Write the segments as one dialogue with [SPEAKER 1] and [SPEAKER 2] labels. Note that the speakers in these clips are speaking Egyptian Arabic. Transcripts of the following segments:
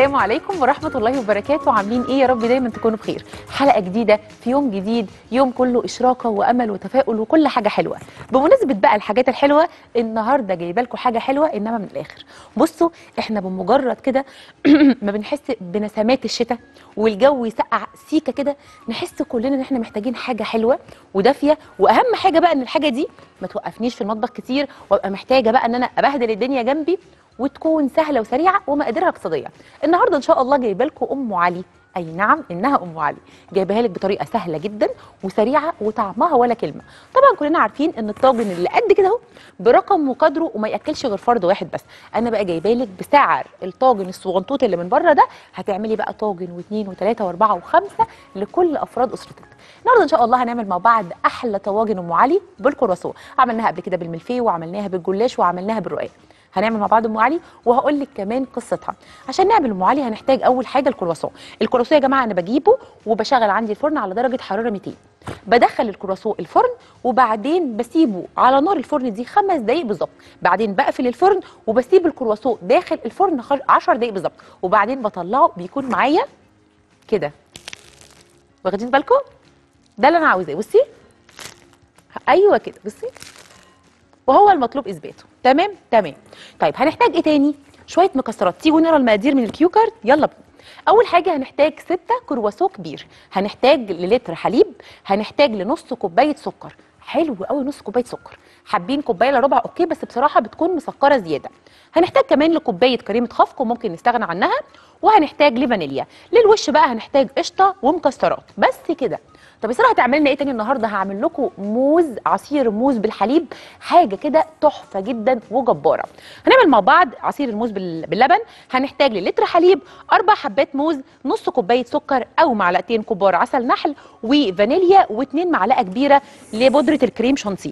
[SPEAKER 1] السلام عليكم ورحمة الله وبركاته عاملين ايه يا رب دايما تكونوا بخير حلقة جديدة في يوم جديد يوم كله إشراقة وأمل وتفاؤل وكل حاجة حلوة بمناسبة بقى الحاجات الحلوة النهاردة جايبه لكم حاجة حلوة إنما من الآخر بصوا احنا بمجرد كده ما بنحس بنسمات الشتاء والجو يسقع سيكة كده نحس كلنا إن احنا محتاجين حاجة حلوة ودافية وأهم حاجة بقى إن الحاجة دي ما توقفنيش في المطبخ كتير وابقى محتاجة بقى إن أنا أبهدل الدنيا جنبي وتكون سهله وسريعه ومقاديرها اقتصاديه النهارده ان شاء الله جايبه لكم ام علي اي نعم انها ام علي جايبها لك بطريقه سهله جدا وسريعه وطعمها ولا كلمه طبعا كلنا عارفين ان الطاجن اللي قد كده اهو برقم وقدره وما ياكلش غير فرد واحد بس انا بقى جايبه لك بسعر الطاجن الصغنطوط اللي من بره ده هتعملي بقى طاجن واثنين وثلاثه واربعه وخمسه لكل افراد اسرتك النهارده ان شاء الله هنعمل مع بعض احلى طواجن ام علي بالكرواسون عملناها قبل كده بالملفيه وعملناها بالجلاش وعملناها بالرقاق هنعمل مع بعض ام علي وهقول لك كمان قصتها عشان نعمل ام علي هنحتاج اول حاجه الكرواسون الكرواسون يا جماعه انا بجيبه وبشغل عندي الفرن على درجه حراره 200 بدخل الكرواسون الفرن وبعدين بسيبه على نار الفرن دي خمس دقايق بالظبط بعدين بقفل الفرن وبسيب الكرواسون داخل الفرن 10 دقايق بالظبط وبعدين بطلعه بيكون معايا كده واخدين بالكم ده اللي انا عاوزاه بصي ايوه كده بصي وهو المطلوب اثباته تمام تمام طيب هنحتاج ايه تاني شويه مكسرات تيجوا نقرا المقادير من الكيو كارد يلا بينا اول حاجه هنحتاج ستة كرواسون كبير هنحتاج للتر حليب هنحتاج لنص كوبايه سكر حلو قوي نص كوبايه سكر حابين كوبايه الا ربع اوكي بس بصراحه بتكون مسكره زياده هنحتاج كمان لكوبايه كريمه خفق وممكن نستغنى عنها وهنحتاج لفانيليا للوش بقى هنحتاج قشطه ومكسرات بس كده طب يا ساره هتعمل لنا ايه تاني النهارده هعمل لكم موز عصير موز بالحليب حاجه كده تحفه جدا وجباره هنعمل مع بعض عصير الموز بال- باللبن هنحتاج للتر حليب اربع حبات موز نص كوبايه سكر او معلقتين كبار عسل نحل وفانيليا واتنين معلقه كبيره لبودره الكريم شانتيه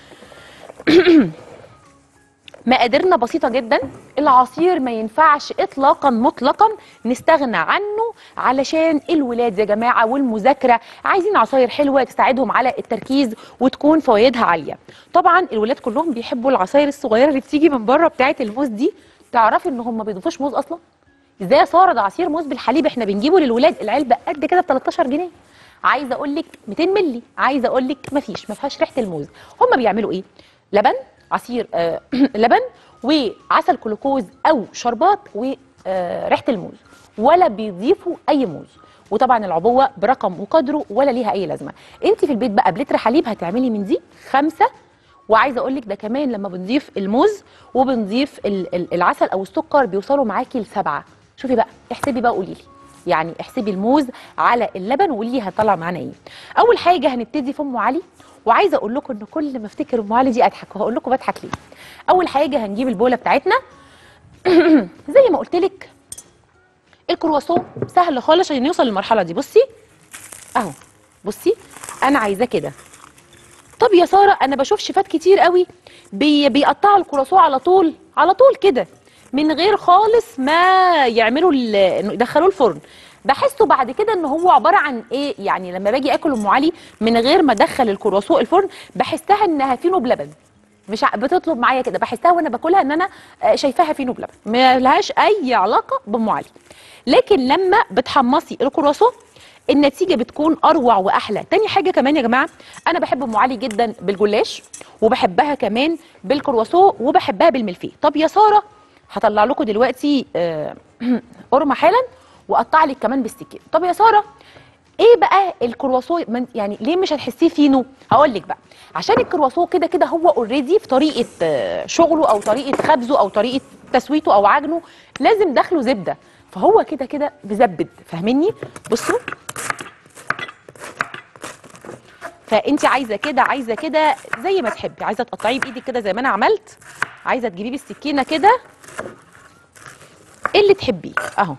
[SPEAKER 1] مقاديرنا بسيطة جدا العصير ما ينفعش اطلاقا مطلقا نستغنى عنه علشان الولاد يا جماعة والمذاكرة عايزين عصاير حلوة تساعدهم على التركيز وتكون فوائدها عالية طبعا الولاد كلهم بيحبوا العصاير الصغيرة اللي بتيجي من بره بتاعة الموز دي تعرفي ان هم ما بيضيفوش موز اصلا ازاي يا ساره ده عصير موز بالحليب احنا بنجيبه للولاد العلبه قد كده ب 13 جنيه عايزه اقول لك 200 مللي عايزه اقول لك مفيش ما فيهاش ريحه الموز هم بيعملوا ايه لبن عصير آه لبن وعسل جلوكوز او شربات وريحه الموز ولا بيضيفوا اي موز وطبعا العبوه برقم وقدره ولا ليها اي لازمه انت في البيت بقى بلتر حليب هتعملي من دي خمسه وعايزه اقول لك ده كمان لما بنضيف الموز وبنضيف ال- ال- العسل او السكر بيوصلوا معاكي لسبعه شوفي بقى احسبي بقى قولي لي يعني احسبي الموز على اللبن وقولي لي هطلع معانا ايه اول حاجه هنبتدي في ام علي وعايزه اقول لكم ان كل ما افتكر ام علي دي اضحك وهقول لكم بضحك ليه اول حاجه هنجيب البوله بتاعتنا زي ما قلت لك الكرواسون سهل خالص عشان يوصل للمرحله دي بصي اهو بصي انا عايزاه كده طب يا ساره انا بشوف شيفات كتير قوي بي بيقطعوا الكرواسون على طول على طول كده من غير خالص ما يعملوا ال- انه يدخلوه الفرن بحسه بعد كده ان هو عباره عن ايه يعني لما باجي اكل ام علي من غير ما ادخل الكرواسون الفرن بحسها انها فينو بلبن مش ع- بتطلب معايا كده بحسها وانا باكلها ان انا آه، شايفاها فينو بلبن ما لهاش اي علاقه بام علي لكن لما بتحمصي الكرواسون النتيجه بتكون اروع واحلى تاني حاجه كمان يا جماعه انا بحب ام علي جدا بالجلاش وبحبها كمان بالكرواسون وبحبها بالملفيه طب يا ساره هطلع لكم دلوقتي آه، قرمه حالا واقطع لك كمان بالسكين طب يا ساره ايه بقى الكرواسون من- يعني ليه مش هتحسيه فينو هقول لك بقى عشان الكرواسون كده كده هو اوريدي في طريقه آه، شغله او طريقه خبزه او طريقه تسويته او عجنه لازم داخله زبده فهو كده كده مزبد فاهميني بصوا فانت عايزه كده عايزه كده زي ما تحبي عايزه تقطعيه بايدك كده زي ما انا عملت عايزه تجيبيه بالسكينه كده اللي تحبيه اهو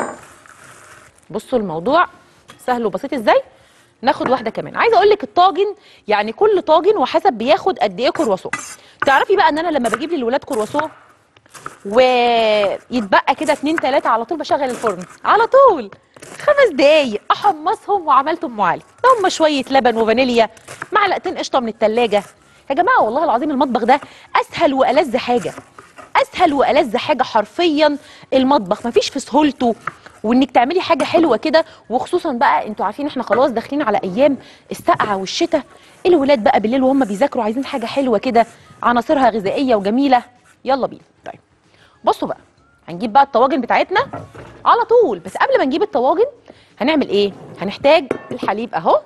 [SPEAKER 1] بصوا الموضوع سهل وبسيط ازاي ناخد واحده كمان عايزه اقول لك الطاجن يعني كل طاجن وحسب بياخد قد ايه كرواسون تعرفي بقى ان انا لما بجيب للولاد كرواسون ويتبقى كده اتنين تلاته على طول بشغل الفرن على طول خمس دقايق احمصهم وعملت ام علي هم شويه لبن وفانيليا معلقتين قشطه من التلاجة يا جماعه والله العظيم المطبخ ده اسهل والذ حاجه اسهل والذ حاجه حرفيا المطبخ مفيش في سهولته وانك تعملي حاجه حلوه كده وخصوصا بقى انتوا عارفين احنا خلاص داخلين على ايام السقعه والشتاء الولاد بقى بالليل وهم بيذاكروا عايزين حاجه حلوه كده عناصرها غذائيه وجميله يلا بينا طيب بصوا بقى هنجيب بقى الطواجن بتاعتنا على طول بس قبل ما نجيب الطواجن هنعمل ايه هنحتاج الحليب اهو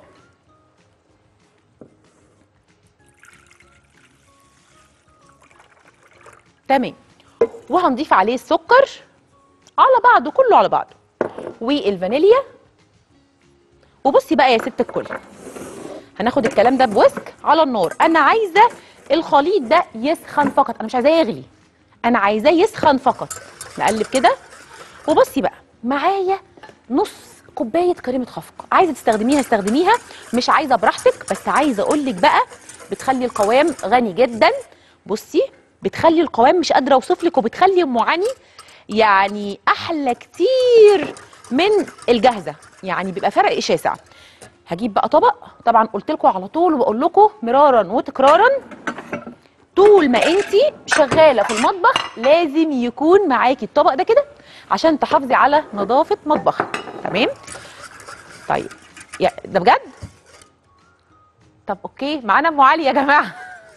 [SPEAKER 1] تمام وهنضيف عليه السكر على بعضه كله على بعضه والفانيليا وبصي بقى يا ست الكل هناخد الكلام ده بوسك على النار انا عايزه الخليط ده يسخن فقط انا مش عايزاه يغلي انا عايزاه يسخن فقط نقلب كده وبصي بقى معايا نص كوبايه كريمه خفق عايزه تستخدميها استخدميها مش عايزه براحتك بس عايزه اقول لك بقى بتخلي القوام غني جدا بصي بتخلي القوام مش قادره اوصف لك وبتخلي ام علي يعني احلى كتير من الجاهزه يعني بيبقى فرق شاسع هجيب بقى طبق طبعا قلت لكم على طول وبقول لكم مرارا وتكرارا طول ما انت شغاله في المطبخ لازم يكون معاكي الطبق ده كده عشان تحافظي على نظافه مطبخك تمام طيب يا ده بجد طب اوكي معانا ام علي يا جماعه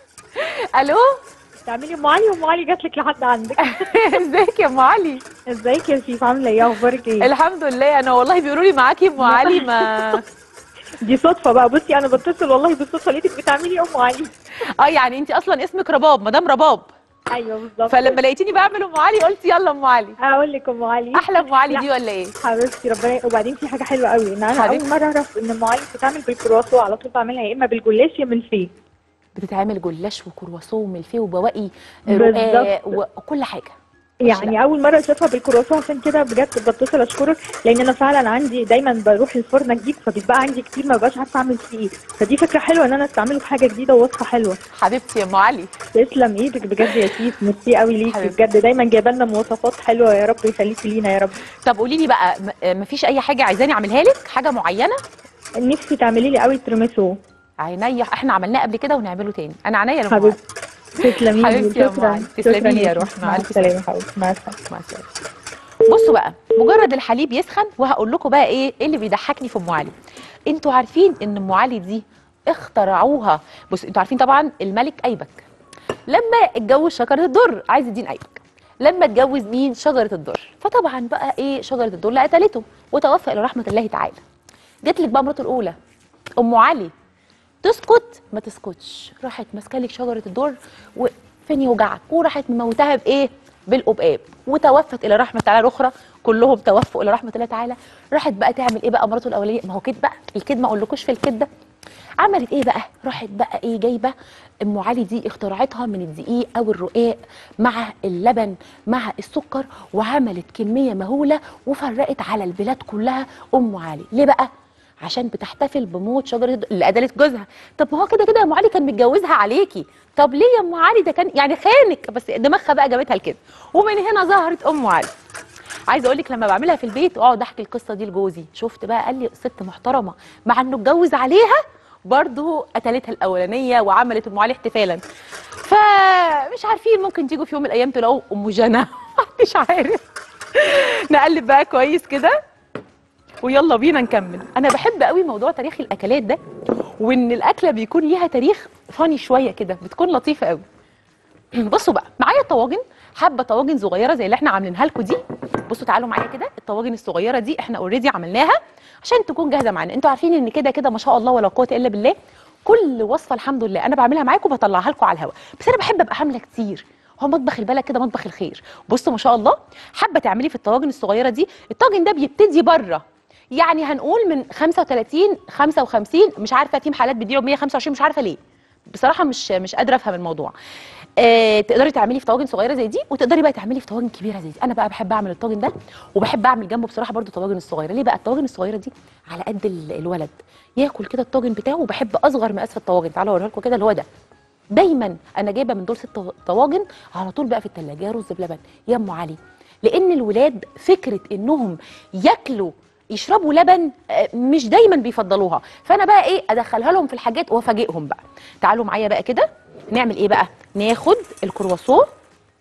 [SPEAKER 1] الو
[SPEAKER 2] تعملي ام علي وام علي جات لك لحد عندك
[SPEAKER 1] ازيك يا ام علي
[SPEAKER 2] ازيك يا شيف عامله ايه اخبارك ايه
[SPEAKER 1] الحمد لله انا والله بيقولوا لي معاكي ام علي ما
[SPEAKER 2] دي صدفه بقى بصي انا بتصل والله بالصدفه لقيتك بتعملي ام علي
[SPEAKER 1] اه يعني انت اصلا اسمك رباب مدام رباب
[SPEAKER 2] ايوه بالظبط
[SPEAKER 1] فلما لقيتيني بعمل ام علي قلت يلا ام علي
[SPEAKER 2] اقول لك ام علي
[SPEAKER 1] احلى ام علي
[SPEAKER 2] لا.
[SPEAKER 1] دي ولا ايه
[SPEAKER 2] حبيبتي ربنا وبعدين في حاجه حلوه قوي ان انا
[SPEAKER 1] حبيبتي.
[SPEAKER 2] اول مره اعرف ان ام علي بتتعمل بالكرواسون على طول بعملها يا اما بالجلاش يا بالفيه
[SPEAKER 1] بتتعمل جلاش وكرواسون وملفيه وبواقي رقاق
[SPEAKER 2] بالظبط.
[SPEAKER 1] وكل حاجه
[SPEAKER 2] يعني اول مره اشوفها بالكرواسون عشان كده بجد بتصل اشكرك لان انا فعلا عندي دايما بروح الفرن اجيب فبيبقى عندي كتير ما ببقاش عارفه اعمل فيه ايه فدي فكره حلوه ان انا استعمله في حاجه جديده ووصفه حلوه
[SPEAKER 1] حبيبتي يا ام علي
[SPEAKER 2] تسلم ايدك بجد يا شيف ميرسي قوي ليكي
[SPEAKER 1] حبيبتي.
[SPEAKER 2] بجد دايما جايبه لنا مواصفات حلوه يا رب يخليكي لينا يا رب
[SPEAKER 1] طب قولي لي بقى م- مفيش اي حاجه عايزاني اعملها لك حاجه معينه
[SPEAKER 2] نفسي تعملي لي قوي ترمسو
[SPEAKER 1] عينيا احنا عملناه قبل كده ونعمله تاني انا عينيا يا ام علي
[SPEAKER 2] حبيبتي تسلمي لي
[SPEAKER 1] حبيبتي يا أم
[SPEAKER 2] شكرا
[SPEAKER 1] علي. تسلمي
[SPEAKER 2] شكرا
[SPEAKER 1] لي يا
[SPEAKER 2] يا
[SPEAKER 1] روح.
[SPEAKER 2] شيف.
[SPEAKER 1] مع
[SPEAKER 2] مع
[SPEAKER 1] ألف
[SPEAKER 2] السلامه حبيبتي مع السلامه
[SPEAKER 1] مع السلامه بصوا بقى مجرد الحليب يسخن وهقول لكم بقى ايه إيه اللي بيضحكني في ام علي انتوا عارفين ان ام علي دي اخترعوها بص انتوا عارفين طبعا الملك ايبك لما اتجوز شجره الدر عايز الدين ايبك لما اتجوز مين شجره الدر فطبعا بقى ايه شجره الدر لا قتلته وتوفى الى رحمه الله تعالى جت لك بقى مراته الاولى ام علي تسكت ما تسكتش راحت ماسكه لك شجره الدر وفين يوجعك وراحت مموتها بايه بالقبقاب وتوفت الى رحمه الله الاخرى كلهم توفوا الى رحمه الله تعالى راحت بقى تعمل ايه بقى مراته الاولانيه ما هو كده بقى الكد ما اقولكوش في الكد ده عملت ايه بقى راحت بقى ايه جايبه ام علي دي اخترعتها من الدقيق او الرقاق مع اللبن مع السكر وعملت كميه مهوله وفرقت على البلاد كلها ام علي ليه بقى عشان بتحتفل بموت شجره الد- اللي قتلت جوزها طب ما هو كده كده يا ام علي كان متجوزها عليكي طب ليه يا ام علي ده كان يعني خانك بس دماغها بقى جابتها لكده ومن هنا ظهرت ام علي عايزه اقول لك لما بعملها في البيت واقعد احكي القصه دي لجوزي شفت بقى قال لي ست محترمه مع انه اتجوز عليها برضه قتلتها الاولانيه وعملت ام علي احتفالا فمش عارفين ممكن تيجوا في يوم من الايام تلاقوا ام جنى مش عارف نقلب بقى كويس كده ويلا بينا نكمل انا بحب قوي موضوع تاريخ الاكلات ده وان الاكله بيكون ليها تاريخ فاني شويه كده بتكون لطيفه قوي بصوا بقى معايا طواجن حبه طواجن صغيره زي اللي احنا عاملينها لكم دي بصوا تعالوا معايا كده الطواجن الصغيره دي احنا اوريدي عملناها عشان تكون جاهزه معانا انتوا عارفين ان كده كده ما شاء الله ولا قوه الا بالله كل وصفه الحمد لله انا بعملها معاكم بطلعها لكم على الهواء بس انا بحب ابقى عامله كتير هو مطبخ البلد كده مطبخ الخير بصوا ما شاء الله حابه تعملي في الطواجن الصغيره دي الطاجن ده بيبتدي بره يعني هنقول من 35 55 مش عارفه في محلات بتبيعه ب 125 مش عارفه ليه بصراحه مش مش قادره افهم الموضوع آه تقدري تعملي في طواجن صغيره زي دي وتقدري بقى تعملي في طواجن كبيره زي دي انا بقى بحب اعمل الطاجن ده وبحب اعمل جنبه بصراحه برضو الطواجن الصغيره ليه بقى الطواجن الصغيره دي على قد ال- الولد ياكل كده الطاجن بتاعه وبحب اصغر مقاس في الطواجن تعالوا اوريها لكم كده اللي هو ده دايما انا جايبه من دول ست طوا- طواجن على طول بقى في الثلاجه يا رز بلبن يا ام علي لان الولاد فكره انهم ياكلوا يشربوا لبن آه، مش دايما بيفضلوها فانا بقى ايه ادخلها لهم في الحاجات وافاجئهم بقى تعالوا معايا بقى كده نعمل ايه بقى ناخد الكرواسون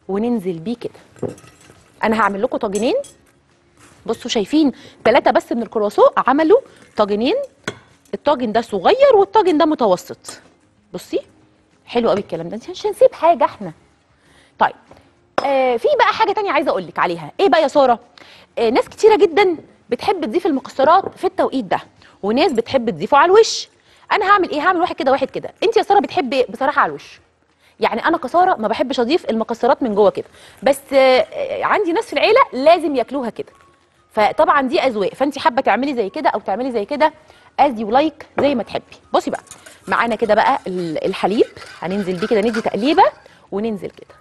[SPEAKER 1] وننزل بيه كده انا هعمل لكم طاجنين بصوا شايفين ثلاثة بس من الكرواسون عملوا طاجنين الطاجن ده صغير والطاجن ده متوسط بصي حلو قوي الكلام ده مش هنسيب حاجه احنا طيب آه في بقى حاجه تانية عايزه اقول لك عليها ايه بقى يا ساره آه ناس كتيره جدا بتحب تضيف المكسرات في التوقيت ده وناس بتحب تضيفه على الوش انا هعمل ايه هعمل واحد كده واحد كده انت يا ساره بتحبي إيه؟ بصراحه على الوش يعني انا كساره ما بحبش اضيف المكسرات من جوه كده بس آه آه، عندي ناس في العيله لازم ياكلوها كده فطبعا دي اذواق فانت حابه تعملي زي كده او تعملي زي كده از يو لايك زي ما تحبي بصي بقى معانا كده بقى ال- الحليب هننزل بيه كده ندي تقليبه وننزل كده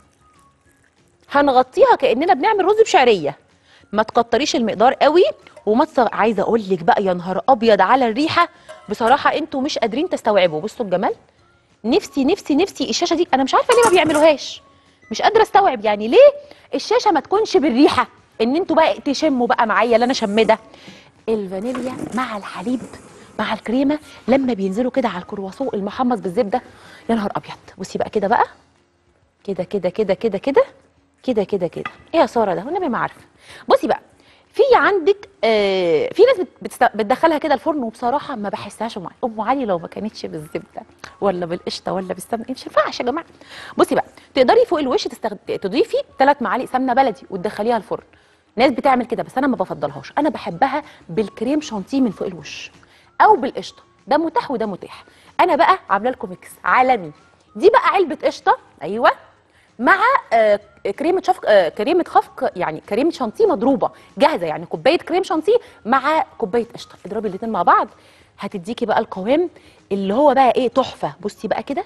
[SPEAKER 1] هنغطيها كاننا بنعمل رز بشعريه ما تكتريش المقدار قوي وما تص... عايزه اقول لك بقى يا نهار ابيض على الريحه بصراحه انتوا مش قادرين تستوعبوا بصوا الجمال نفسي نفسي نفسي الشاشه دي انا مش عارفه ليه ما بيعملوهاش مش قادره استوعب يعني ليه الشاشه ما تكونش بالريحه ان انتوا بقى تشموا بقى معايا اللي انا شم ده الفانيليا مع الحليب مع الكريمه لما بينزلوا كده على الكرواسون المحمص بالزبده يا نهار ابيض بصي بقى كده بقى كده كده كده كده كده كده كده كده ايه يا ساره ده والنبي ما عارفه بصي بقى في عندك آه في ناس بت- بتست... بتدخلها كده الفرن وبصراحه ما بحسهاش ام علي ام علي لو ما كانتش بالزبده ولا بالقشطه ولا بالسمنه مش ينفعش يا جماعه بصي بقى تقدري فوق الوش تستخد... تضيفي ثلاث معالق سمنه بلدي وتدخليها الفرن ناس بتعمل كده بس انا ما بفضلهاش انا بحبها بالكريم شانتيه من فوق الوش او بالقشطه ده متاح وده متاح انا بقى عامله لكم ميكس عالمي دي بقى علبه قشطه ايوه مع آه، كريمه شفق آه، كريمه خفق يعني كريمه شانتيه مضروبه جاهزه يعني كوبايه كريم شانتيه مع كوبايه قشطه اضربي الاثنين مع بعض هتديكي بقى القوام اللي هو بقى ايه تحفه بصي بقى كده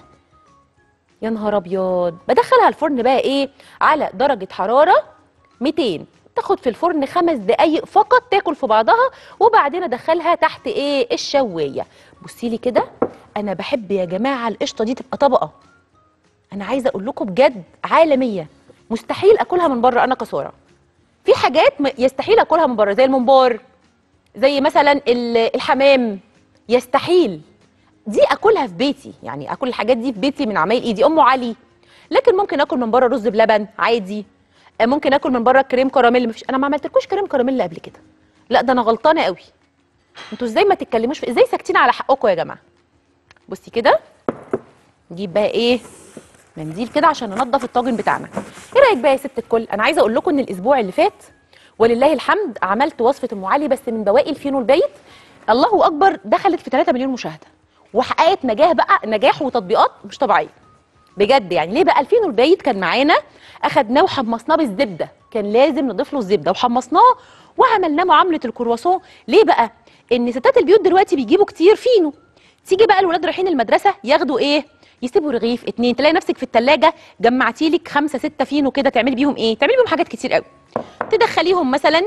[SPEAKER 1] يا نهار ابيض بدخلها الفرن بقى ايه على درجه حراره 200 تاخد في الفرن خمس دقايق فقط تاكل في بعضها وبعدين ادخلها تحت ايه الشوايه بصي لي كده انا بحب يا جماعه القشطه دي تبقى طبقه انا عايزه اقول لكم بجد عالميه مستحيل اكلها من بره انا كساره في حاجات م- يستحيل اكلها من بره زي الممبار زي مثلا ال- الحمام يستحيل دي اكلها في بيتي يعني اكل الحاجات دي في بيتي من عمايل ايدي ام علي لكن ممكن اكل من بره رز بلبن عادي آه، ممكن اكل من بره كريم كراميل مفيش انا ما عملتلكوش كريم كراميل قبل كده لا ده انا غلطانه قوي انتوا ازاي ما تتكلموش في ازاي ساكتين على حقكم يا جماعه بصي كده نجيب بقى ايه منديل كده عشان ننضف الطاجن بتاعنا ايه رايك بقى يا ست الكل انا عايزه اقول لكم ان الاسبوع اللي فات ولله الحمد عملت وصفه ام علي بس من بواقي الفينو البيت الله اكبر دخلت في 3 مليون مشاهده وحققت نجاح بقى نجاح وتطبيقات مش طبيعيه بجد يعني ليه بقى الفينو البيت كان معانا اخدناه وحمصناه بالزبده كان لازم نضيف له الزبده وحمصناه وعملناه معامله الكرواسون ليه بقى ان ستات البيوت دلوقتي بيجيبوا كتير فينو تيجي بقى الولاد رايحين المدرسه ياخدوا ايه يسيبوا رغيف اتنين تلاقي نفسك في التلاجة جمعتي لك خمسة ستة فينو كده تعملي بيهم ايه تعملي بيهم حاجات كتير قوي تدخليهم مثلا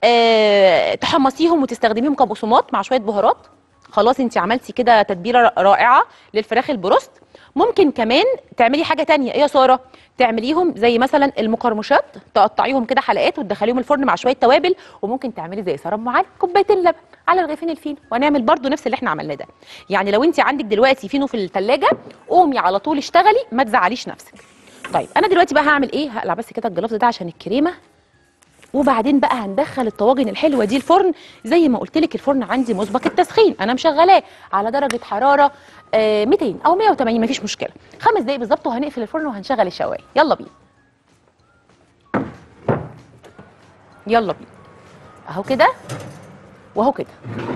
[SPEAKER 1] آه تحمصيهم وتستخدميهم كبقسماط مع شويه بهارات خلاص انت عملتي كده تتبيله رائعه للفراخ البروست ممكن كمان تعملي حاجه تانية ايه يا ساره تعمليهم زي مثلا المقرمشات تقطعيهم كده حلقات وتدخليهم الفرن مع شويه توابل وممكن تعملي زي ساره ام علي كوبايتين لبن على رغيفين الفينو وهنعمل برضو نفس اللي احنا عملناه ده يعني لو انت عندك دلوقتي فينو في الثلاجه قومي على طول اشتغلي ما تزعليش نفسك طيب انا دلوقتي بقى هعمل ايه هقلع بس كده الجلافز ده عشان الكريمه وبعدين بقى هندخل الطواجن الحلوه دي الفرن زي ما قلت لك الفرن عندي مسبق التسخين انا مشغلاه على درجه حراره آه 200 او 180 مفيش مشكله خمس دقايق بالظبط وهنقفل الفرن وهنشغل الشوايه يلا بينا يلا بينا اهو كده واهو كده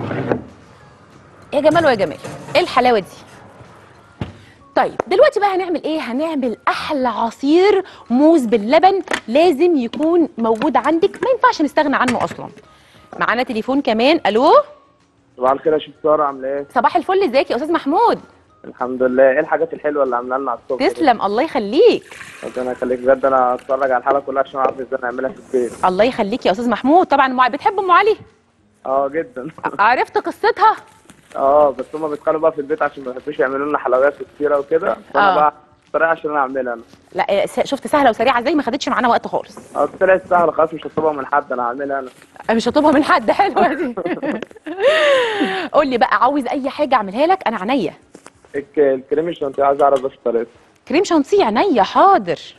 [SPEAKER 1] يا جمال ويا جمال ايه الحلاوه دي طيب دلوقتي بقى هنعمل ايه هنعمل احلى عصير موز باللبن لازم يكون موجود عندك ما ينفعش نستغنى عنه اصلا معانا تليفون كمان الو
[SPEAKER 3] صباح الخير يا شيخ ساره عامله ايه؟
[SPEAKER 1] صباح الفل ازيك يا استاذ محمود
[SPEAKER 3] الحمد لله ايه الحاجات الحلوه اللي عاملها لنا على الصبح دي؟
[SPEAKER 1] تسلم الله يخليك
[SPEAKER 3] ربنا يخليك بجد انا اتفرج على الحلقه كلها عشان اعرف ازاي نعملها في البيت
[SPEAKER 1] الله يخليك يا استاذ محمود طبعا مع... بتحب ام علي
[SPEAKER 3] اه جدا
[SPEAKER 1] عرفت قصتها
[SPEAKER 3] اه بس هما بيتخانقوا بقى في البيت عشان ما بيحبوش يعملوا لنا حلويات كتيره وكده فانا
[SPEAKER 1] آه.
[SPEAKER 3] بقى طريقه عشان انا اعملها انا
[SPEAKER 1] لا إيه، س- شفت سهله وسريعه ازاي ما خدتش معانا وقت خالص
[SPEAKER 3] اه طلعت سهله خلاص مش هطلبها من حد انا هعملها انا
[SPEAKER 1] أنا مش هطلبها من حد حلوه دي قول لي بقى عاوز اي حاجه اعملها لك انا عينيا
[SPEAKER 3] الك- الكريم الشانتيه عايز اعرف بس طريقتها
[SPEAKER 1] كريم شانتيه عينيا حاضر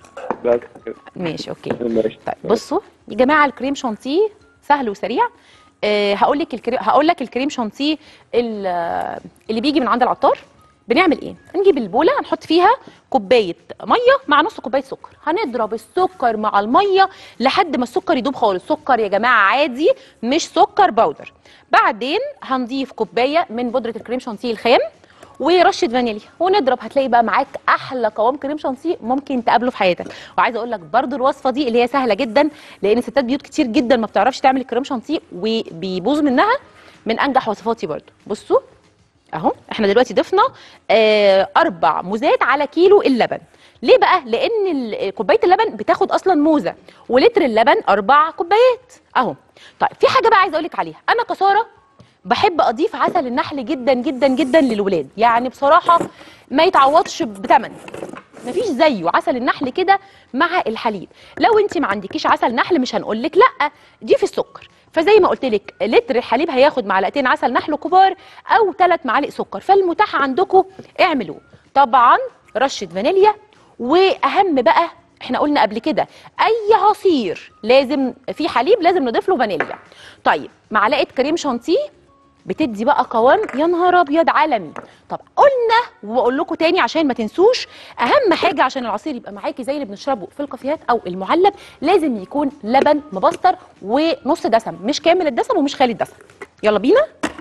[SPEAKER 3] بس كده
[SPEAKER 1] ماشي اوكي
[SPEAKER 3] ماشي
[SPEAKER 1] طيب بصوا يا جماعه الكريم شانتيه سهل وسريع أه هقول لك الكريم هقول لك الكريم شانتيه ال- آه، اللي بيجي من عند العطار بنعمل ايه نجيب البوله هنحط فيها كوبايه ميه مع نص كوبايه سكر هنضرب السكر مع الميه لحد ما السكر يدوب خالص سكر يا جماعه عادي مش سكر باودر بعدين هنضيف كوبايه من بودره الكريم شانتيه الخام ورشه فانيليا ونضرب هتلاقي بقى معاك احلى قوام كريم شانتيه ممكن تقابله في حياتك وعايزه اقول لك برضو الوصفه دي اللي هي سهله جدا لان ستات بيوت كتير جدا ما بتعرفش تعمل الكريم شانتيه وبيبوظ منها من انجح وصفاتي برضو بصوا اهو احنا دلوقتي ضفنا آه اربع موزات على كيلو اللبن ليه بقى لان ال- كوبايه اللبن بتاخد اصلا موزه ولتر اللبن اربع كوبايات اهو طيب في حاجه بقى عايزه اقول لك عليها انا كساره بحب اضيف عسل النحل جدا جدا جدا للولاد يعني بصراحه ما يتعوضش بتمن مفيش زيه عسل النحل كده مع الحليب لو انت ما عندكيش عسل نحل مش هنقول لك لا دي في السكر فزي ما قلت لك لتر الحليب هياخد معلقتين عسل نحل كبار او ثلاث معالق سكر فالمتاح عندكم اعملوه طبعا رشه فانيليا واهم بقى احنا قلنا قبل كده اي عصير لازم في حليب لازم نضيف له فانيليا طيب معلقه كريم شانتيه بتدي بقى قوام يا نهار ابيض عالمي طب قلنا وبقول لكم تاني عشان ما تنسوش اهم حاجه عشان العصير يبقى معاكي زي اللي بنشربه في الكافيهات او المعلب لازم يكون لبن مبستر ونص دسم مش كامل الدسم ومش خالي الدسم يلا بينا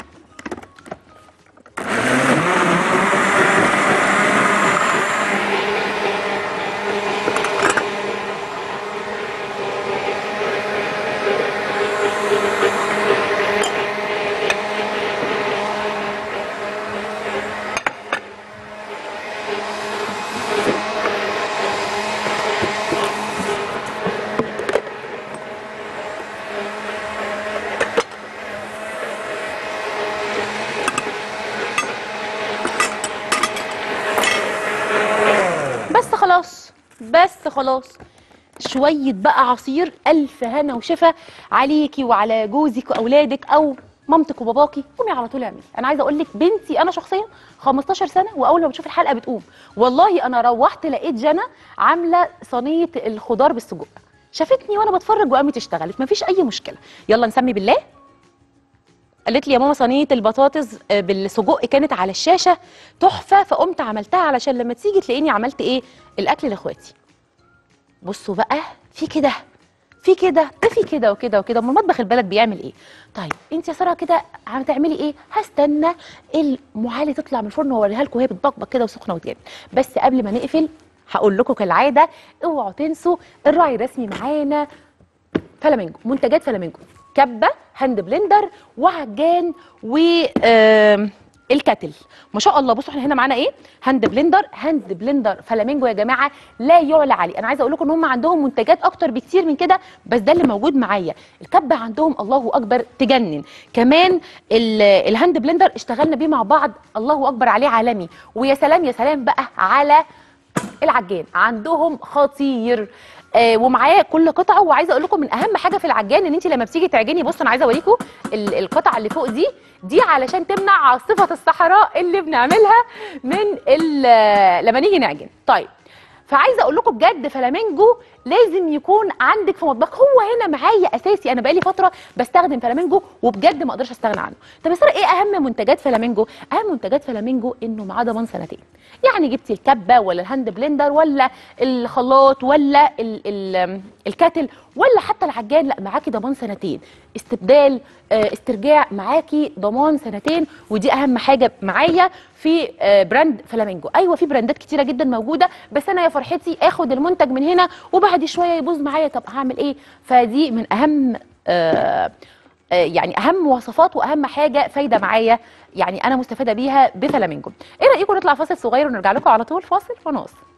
[SPEAKER 1] بس خلاص بس خلاص شوية بقى عصير ألف هنا وشفا عليكي وعلى جوزك وأولادك أو مامتك وباباكي قومي على طول اعملي انا عايزه اقول لك بنتي انا شخصيا 15 سنه واول ما بتشوف الحلقه بتقوم والله انا روحت لقيت جنى عامله صينيه الخضار بالسجق شافتني وانا بتفرج وقامت اشتغلت مفيش اي مشكله يلا نسمي بالله قالت لي يا ماما صينيه البطاطس آه، بالسجق كانت على الشاشه تحفه فقمت عملتها علشان لما تيجي تلاقيني عملت ايه الاكل لاخواتي بصوا بقى في كده في كده ده في كده وكده وكده امال مطبخ البلد بيعمل ايه طيب انت يا ساره كده هتعملي ايه هستنى المعالي تطلع من الفرن واوريها لكم وهي بتبقبق كده وسخنه وتجاب بس قبل ما نقفل هقول لكم كالعاده اوعوا تنسوا الراعي الرسمي معانا فلامينجو منتجات فلامينجو كبه هاند بلندر وعجان و آم، الكاتل ما شاء الله بصوا احنا هنا معانا ايه هاند بلندر هاند بلندر فلامينجو يا جماعه لا يعلى عليه انا عايزه اقول لكم ان هم عندهم منتجات اكتر بكتير من كده بس ده اللي موجود معايا الكبه عندهم الله اكبر تجنن كمان ال- الهاند بلندر اشتغلنا بيه مع بعض الله اكبر عليه عالمي ويا سلام يا سلام بقى على العجان عندهم خطير آه ومعاه كل قطعه وعايزه اقول لكم من اهم حاجه في العجان ان انت لما بتيجي تعجني بصوا انا عايزه اوريكم ال- القطعه اللي فوق دي دي علشان تمنع عاصفه الصحراء اللي بنعملها من ال- لما نيجي نعجن طيب فعايزه اقول لكم بجد فلامينجو لازم يكون عندك في مطبخ هو هنا معايا اساسي انا بقالي فتره بستخدم فلامينجو وبجد ما اقدرش استغنى عنه طب يا ساره ايه اهم منتجات فلامينجو اهم منتجات فلامينجو انه معاه ضمان سنتين يعني جبتي الكبه ولا الهاند بلندر ولا الخلاط ولا ال ال الكاتل ولا حتى العجان لا معاكي ضمان سنتين استبدال آه، استرجاع معاكي ضمان سنتين ودي اهم حاجه معايا في آه، براند فلامينجو ايوه في براندات كتيره جدا موجوده بس انا يا فرحتي اخد المنتج من هنا وبعد شويه يبوظ معايا طب هعمل ايه فدي من اهم آه آه، يعني اهم وصفات واهم حاجه فايده معايا يعني انا مستفاده بيها بفلامينجو ايه رايكم نطلع فاصل صغير ونرجع لكم على طول فاصل ونواصل